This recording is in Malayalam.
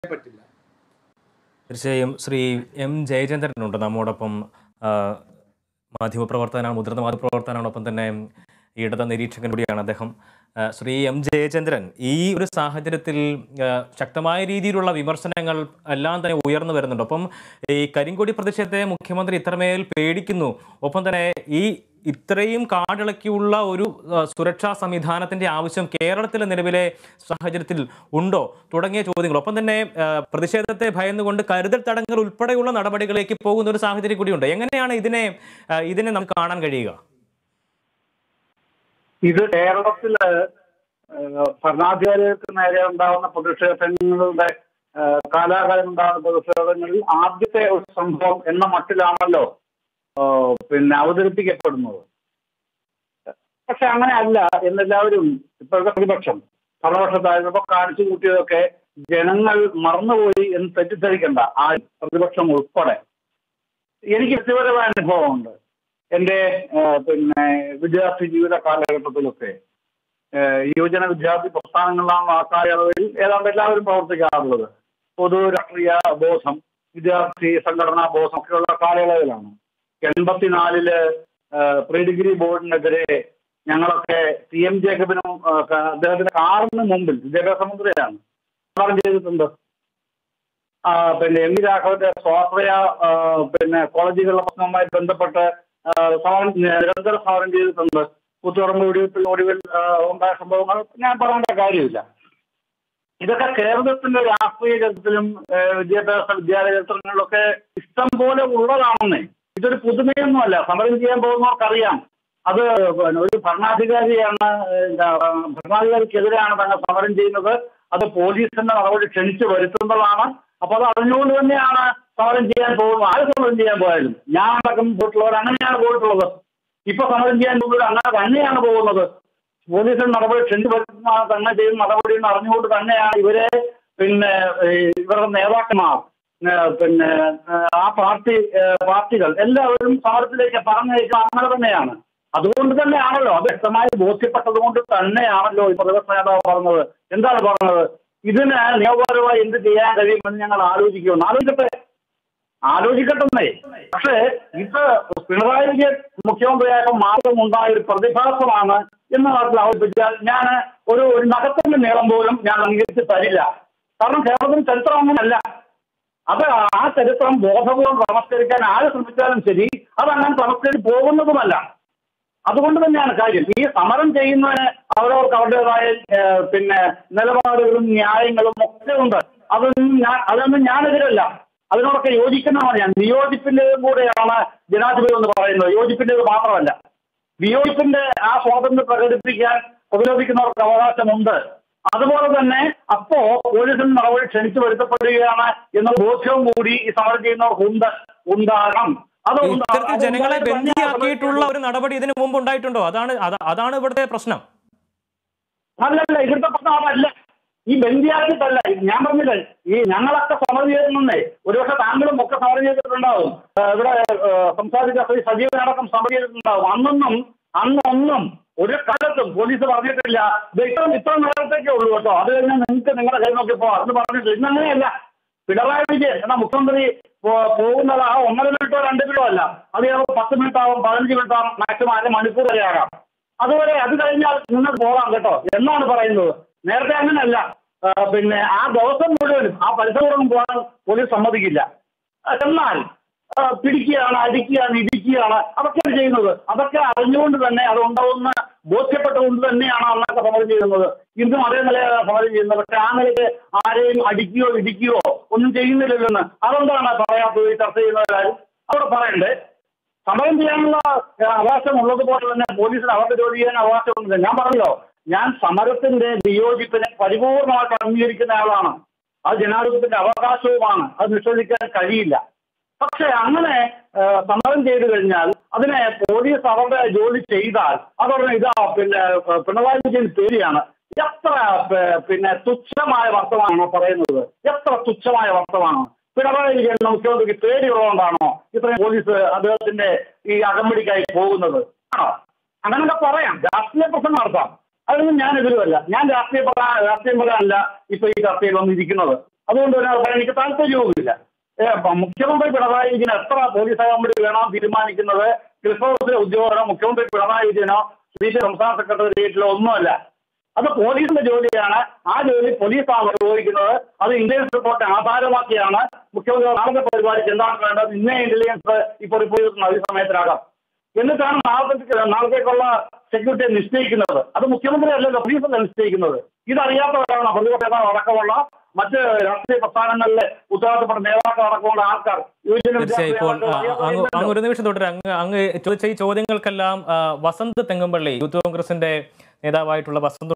പറ്റില്ല തീർച്ചയായും ശ്രീ എം ജയചന്ദ്രനുണ്ട് നമ്മോടൊപ്പം ആ, മാധ്യമപ്രവർത്തകനാണ് മുതിർന്ന മാധ്യമപ്രവർത്തകനാണ് ഒപ്പം തന്നെ ഇടത നിരീക്ഷകൻ കൂടിയാണ് അദ്ദേഹം ആ, ശ്രീ എം ജയചന്ദ്രൻ ഈ ഒരു സാഹചര്യത്തിൽ ആ, ശക്തമായ രീതിയിലുള്ള വിമർശനങ്ങൾ എല്ലാം തന്നെ ഉയർന്നു വരുന്നുണ്ട് ഒപ്പം ഈ കരിങ്കൊടി പ്രതിഷേധത്തെ മുഖ്യമന്ത്രി ഇത്രമേൽ പേടിക്കുന്നു ഒപ്പം തന്നെ ഈ ഇത്രയും കാടിളക്കിയുള്ള ഒരു ആ, സുരക്ഷാ സംവിധാനത്തിന്റെ ആവശ്യം കേരളത്തിലെ നിലവിലെ സാഹചര്യത്തിൽ ഉണ്ടോ തുടങ്ങിയ ചോദ്യങ്ങൾ ഒപ്പം തന്നെ ആ, പ്രതിഷേധത്തെ ഭയന്നുകൊണ്ട് കരുതൽ തടങ്കൽ ഉൾപ്പെടെയുള്ള നടപടികളിലേക്ക് പോകുന്ന ഒരു സാഹചര്യം കൂടിയുണ്ട് എങ്ങനെയാണ് ഇതിനെ ആ, ഇതിനെ നമുക്ക് കാണാൻ കഴിയുക ഇത് കേരളത്തില് ഏഹ്, ഭരണാധികാരികൾക്ക് നേരെ ഉണ്ടാകുന്ന പ്രതിഷേധങ്ങളുടെ ഏഹ്, കാലാകാലം ഉണ്ടാകുന്ന പ്രതിഷേധങ്ങളിൽ ആദ്യത്തെ ഒരു സംഭവം എന്ന മട്ടിലാണല്ലോ ഏഹ്, പിന്നെ അവതരിപ്പിക്കപ്പെടുന്നത് പക്ഷെ അങ്ങനെ അല്ല എന്നെല്ലാവരും ഇപ്പോഴത്തെ പ്രതിപക്ഷം ഭരണപക്ഷത്തായിരുന്നപ്പോ കാണിച്ചു കൂട്ടിയതൊക്കെ ജനങ്ങൾ മറന്നുപോയി എന്ന് തെറ്റിദ്ധരിക്കണ്ട ആ പ്രതിപക്ഷം ഉൾപ്പെടെ എനിക്ക് വ്യക്തിപരമായ അനുഭവമുണ്ട് എന്റെ ഏഹ്, പിന്നെ വിദ്യാർത്ഥി ജീവിത കാലഘട്ടത്തിലൊക്കെ ഏഹ്, യുവജന വിദ്യാർത്ഥി പ്രസ്ഥാനങ്ങളിലാണ് ആ കാലയളവിൽ ഏതാണ്ട് എല്ലാവരും പ്രവർത്തിക്കാറുള്ളത് പൊതു രാഷ്ട്രീയ ബോധം വിദ്യാർത്ഥി സംഘടനാ ബോധം ഒക്കെയുള്ള കാലയളവിലാണ് എൺപത്തിനാലില് പ്രീ ഡിഗ്രി ബോർഡിനെതിരെ ഞങ്ങളൊക്കെ സി എം ജേക്കബിനും ഏഹ്, ക- അദ്ദേഹത്തിന്റെ കാറിന് മുമ്പിൽ വിദ്യാഭ്യാസ മന്ത്രിയാണ് സമരം ചെയ്തിട്ടുണ്ട് ആ, പിന്നെ എം വി രാഘവന്റെ സ്വാശ്രയ ആ, പിന്നെ കോളേജുകളുടെ പ്രശ്നവുമായി ബന്ധപ്പെട്ട് ആ, സമരം നിരന്തര സമരം ചെയ്തിട്ടുണ്ട് കൂത്തുപറമ്പ് വെടിവെപ്പിൽ ഒടുവിൽ ആ, ഉണ്ടായ സംഭവങ്ങൾ ഞാൻ പറയേണ്ട കാര്യമില്ല ഇതൊക്കെ കേരളത്തിന്റെ രാഷ്ട്രീയ ചരിത്രത്തിലും ആ, വിദ്യാഭ്യാസ വിദ്യാലയ ചരിത്രങ്ങളിലൊക്കെ ഇഷ്ടം പോലെ ഉള്ളതാണെന്നേ ഇതൊരു പുതുമയൊന്നുമല്ല സമരം ചെയ്യാൻ പോകുന്നവർക്കറിയാം അത് പിന്നെ ഒരു ഭരണാധികാരിയാണ് എന്താ, ഭരണാധികാരിക്കെതിരെയാണ് തങ്ങൾ സമരം ചെയ്യുന്നത് അത് പോലീസിന്റെ നടപടി ക്ഷണിച്ചു വരുത്തുന്നതാണ് അപ്പൊ അത് അറിഞ്ഞുകൊണ്ട് തന്നെയാണ് സമരം ചെയ്യാൻ പോകുന്നത് ആര് സമരം ചെയ്യാൻ പോയാലും ഞാൻ അടക്കം പോയിട്ടുള്ളവർ അങ്ങനെയാണ് പോയിട്ടുള്ളത് ഇപ്പൊ സമരം ചെയ്യാൻ പോകുന്നത് അങ്ങനെ തന്നെയാണ് പോകുന്നത് പോലീസിന്റെ നടപടി ക്ഷണിച്ചു വരുത്തുന്ന തന്നെ ചെയ്യുന്ന നടപടി എന്ന് അറിഞ്ഞുകൊണ്ട് തന്നെയാണ് ഇവരെ പിന്നെ ഈ ഇവരുടെ നേതാക്കന്മാർ ഏഹ് പിന്നെ ഏഹ് ആ പാർട്ടി ഏഹ് പാർട്ടികൾ എല്ലാവരും സമരത്തിലേക്ക് പറഞ്ഞയക്കുന്നത് അങ്ങനെ തന്നെയാണ് അതുകൊണ്ട് തന്നെയാണല്ലോ അത് വ്യക്തമായി ബോധ്യപ്പെട്ടത് കൊണ്ട് തന്നെയാണല്ലോ ഈ പ്രതിപക്ഷ നേതാവ് പറഞ്ഞത് എന്താണ് പറഞ്ഞത് ഇതിന് നിയമപരമായി എന്ത് ചെയ്യാൻ കഴിയുമെന്ന് ഞങ്ങൾ ആലോചിക്കുമെന്ന് ആലോചിക്കട്ടെ ആലോചിക്കട്ടെന്നേ പക്ഷേ ഇത് പിണറായി വിജയൻ മുഖ്യമന്ത്രിയായപ്പോൾ മാത്രം ഉണ്ടായ ഒരു പ്രതിഭാസമാണ് എന്ന തരത്തിൽ അവതരിപ്പിച്ചാൽ ഞാൻ ഒരു ഒരു നഖത്തിന്റെ നീളം പോലും ഞാൻ അംഗീകരിച്ച് തരില്ല കാരണം കേരളത്തിൽ ചരിത്രം അങ്ങനെയല്ല അത് ആ ചരിത്രം ബോധപൂർവ്വം നമസ്കരിക്കാൻ ആര് ശ്രമിച്ചാലും ശരി അതങ്ങനെ നമസ്കരിച്ച് പോകുന്നതുമല്ല അതുകൊണ്ട് തന്നെയാണ് കാര്യം ഈ സമരം ചെയ്യുന്നതിന് അവരവർക്ക് അവരുടേതായ ഏഹ്, പിന്നെ നിലപാടുകളും ന്യായങ്ങളും ഒക്കെ ഉണ്ട് അതൊന്നും ഞാൻ അതൊന്നും ഞാനെതിരല്ല അതിനോടൊക്കെ യോജിക്കുന്നതാണ് ഞാൻ വിയോജിപ്പിന്റെതും കൂടെയാണ് ജനാധിപത്യം എന്ന് പറയുന്നത് യോജിപ്പിന്റേത് മാത്രമല്ല വിയോജിപ്പിന്റെ ആ സ്വാതന്ത്ര്യം പ്രകടിപ്പിക്കാൻ ഉപരോധിക്കുന്നവർക്ക് അവകാശമുണ്ട് അതുപോലെ തന്നെ അപ്പോ പോലീസിന്റെ നടപടി ക്ഷണിച്ചു വരുത്തപ്പെടുകയാണ് എന്ന ബോധ്യവും കൂടി ഈ സമരം ചെയ്യുന്നവർക്ക് ഉണ്ട് ഉണ്ടാകണം അത് ഉണ്ട്. ഇത്തരത്തിൽ അത് ജനങ്ങളെ ഉണ്ടായിട്ട് തന്നെ ബന്ദിയാക്കിയിട്ടുള്ള ഒരു നടപടി ഇതിനു മുമ്പ് ഉണ്ടായിട്ടുണ്ടോ അതാണ് അത- അതാണ് ഇവിടുത്തെ പ്രശ്നം അല്ലല്ല ഇവിടുത്തെ പ്രശ്നം അതല്ല ഈ ബന്ദിയാക്കിയിട്ടല്ല ഞാൻ പറഞ്ഞില്ലേ ഈ ഞങ്ങളൊക്കെ സമരം ചെയ്തിട്ടുണ്ടേ ഒരുപക്ഷെ താങ്കളും ഒക്കെ സമരം ചെയ്തിട്ടുണ്ടാവും ആ, ഇവിടെ ആ, സംസാരിച്ച ശ്രീ സജീവനടക്കം സമരം ചെയ്തിട്ടുണ്ടാവും അന്നൊന്നും അന്നൊന്നും ഒരു കാലത്തും പോലീസ് പറഞ്ഞിട്ടില്ല ഇത് ഇത്ര ഇത്ര നേരത്തേക്കേ ഉള്ളൂ കേട്ടോ അത് കഴിഞ്ഞാൽ നിങ്ങൾക്ക് നിങ്ങളുടെ കൈ നോക്കിയപ്പോ അത് പറഞ്ഞിട്ടില്ല ഇന്നങ്ങനെയല്ല പിണറായി വിജയൻ എന്ന മുഖ്യമന്ത്രി പോ- പോകുന്നത് ആ ഒന്നര മിനിറ്റോ രണ്ട് മിനിറ്റോ അല്ല അത് ചിലപ്പോൾ പത്ത് മിനിറ്റ് ആവും പതിനഞ്ച് മിനിറ്റ് ആവും മാക്സിമം അര മണിക്കൂർ വരെ ആകാം അതുവരെ അത് കഴിഞ്ഞാൽ നിങ്ങൾക്ക് പോകാം കേട്ടോ എന്നാണ് പറയുന്നത് നേരത്തെ അങ്ങനെയല്ല ആ, പിന്നെ ആ ദിവസം മുഴുവനും ആ പരിസരം പോകാൻ പോലീസ് സമ്മതിക്കില്ല ആ, എന്നാൽ ആ, പിടിക്കുകയാണ് അടിക്കുകയാണ് ഇടിക്കുകയാണ് അതൊക്കെയാണ് ചെയ്യുന്നത് അതൊക്കെ അറിഞ്ഞുകൊണ്ട് തന്നെ അത് ഉണ്ടാവുന്ന ബോധ്യപ്പെട്ടുകൊണ്ട് തന്നെയാണ് അന്നൊക്കെ സമരം ചെയ്യുന്നത് ഇന്നും അതേ നിലയാണ് സമരം ചെയ്യുന്നത് പക്ഷെ ആ നിലയ്ക്ക് ആരെയും അടിക്കുകയോ ഇടിക്കുകയോ ഒന്നും ചെയ്യുന്നില്ലല്ലെന്ന് അതെന്താണ് പറയാത്തത് ഈ ചർച്ച ചെയ്യുന്നവരാരും അവിടെ പറയണ്ടേ സമരം ചെയ്യാനുള്ള ഏഹ്, അവകാശം ഉള്ളതുപോലെ തന്നെ പോലീസിന് അവരുടെ ജോലി ചെയ്യാൻ അവകാശമുണ്ട് ഞാൻ പറഞ്ഞല്ലോ ഞാൻ സമരത്തിന്റെ വിയോജിപ്പിനെ പരിപൂർണമായിട്ട് അംഗീകരിക്കുന്ന ആളാണ് അത് ജനാധിപത്യത്തിന്റെ അവകാശവുമാണ് അത് നിഷേധിക്കാൻ കഴിയില്ല പക്ഷെ അങ്ങനെ ഏഹ്, സമരം ചെയ്തു കഴിഞ്ഞാൽ അതിനെ പോലീസ് അവരുടെ ജോലി ചെയ്താൽ അതോടെ ഇതാ പിന്നെ ഏഹ്, പിണറായി വിജയൻ പേടിയാണ് എത്ര പേ- പിന്നെ തുച്ഛമായ വർത്തമാനമാണോ പറയുന്നത് എത്ര തുച്ഛമായ വർത്തമാനമാണ് പിണറായി വിജയൻ മുഖ്യമന്ത്രിക്ക് പേടിയുള്ളതുകൊണ്ടാണോ ഇത്രയും പോലീസ് അദ്ദേഹത്തിന്റെ ഈ അകമ്പടിക്കായി പോകുന്നത് ആണോ അങ്ങനെയൊക്കെ പറയാം രാഷ്ട്രീയ പ്രശ്നം നടത്താം അതൊന്നും ഞാൻ എതിരുമല്ല ഞാൻ രാഷ്ട്രീയ പ്രധാന രാഷ്ട്രീയം പറയാനല്ല ഇപ്പൊ ഈ ചർച്ചയിൽ വന്നിരിക്കുന്നത് അതുകൊണ്ട് തന്നെ അത് എനിക്ക് താല്പര്യവുമില്ല ഏ, അപ്പൊ മുഖ്യമന്ത്രി പിണറായി വിജയൻ എത്ര പോലീസ് അകമ്പടി വേണം തീരുമാനിക്കുന്നത് ക്രിസ്മസിലെ ഉദ്യോഗസ്ഥനോ മുഖ്യമന്ത്രി പിണറായി വിജയനോ സി പി സംസ്ഥാന സെക്രട്ടേറിയറ്റിലോ ഒന്നുമല്ല അത് പോലീസിന്റെ ജോലിയാണ് ആ ജോലി പോലീസാണ് നിർവഹിക്കുന്നത് അത് ഇന്റലിജൻസ് റിപ്പോർട്ട് ആധാരമാക്കിയാണ് മുഖ്യമന്ത്രി നാളത്തെ പരിപാടിക്ക് എന്താണ് വേണ്ടത് ഇന്നേ ഇന്റലിജൻസ് ഇപ്പോൾ റിപ്പോർട്ട് ചെയ്തിട്ടുണ്ട് ഈ സമയത്തിനകം എന്നിട്ടാണ് നാളത്തേക്ക് നാളത്തേക്കുള്ള സെക്യൂരിറ്റിയെ നിശ്ചയിക്കുന്നത് അത് മുഖ്യമന്ത്രി അല്ലല്ലോ പോലീസല്ല നിശ്ചയിക്കുന്നത് ഇതറിയാത്തവരാണ് പ്രതിപക്ഷ നേതാവ് അടക്കമുള്ള മറ്റ് രാഷ്ട്രീയ പ്രസ്ഥാനങ്ങളിലെ ഉത്തരവാദിത്തപ്പെട്ട നേതാക്കൾ അടക്കമുള്ള ആൾക്കാർ യുവജന തീർച്ചയായും ഇപ്പോൾ വിദ്യാർത്ഥി ആ, അങ്ങ് അറിയാത്തവരില്ലല്ലോ. അങ്ങ് ഒരു നിമിഷം തൊട്ട് അങ്ങ് അങ്ങ് ചോദിച്ച ഈ ചോദ്യങ്ങൾക്കെല്ലാം ആ, വസന്ത് തെങ്ങുംപള്ളി യൂത്ത് കോൺഗ്രസിന്റെ നേതാവായിട്ടുള്ള വസന്ത്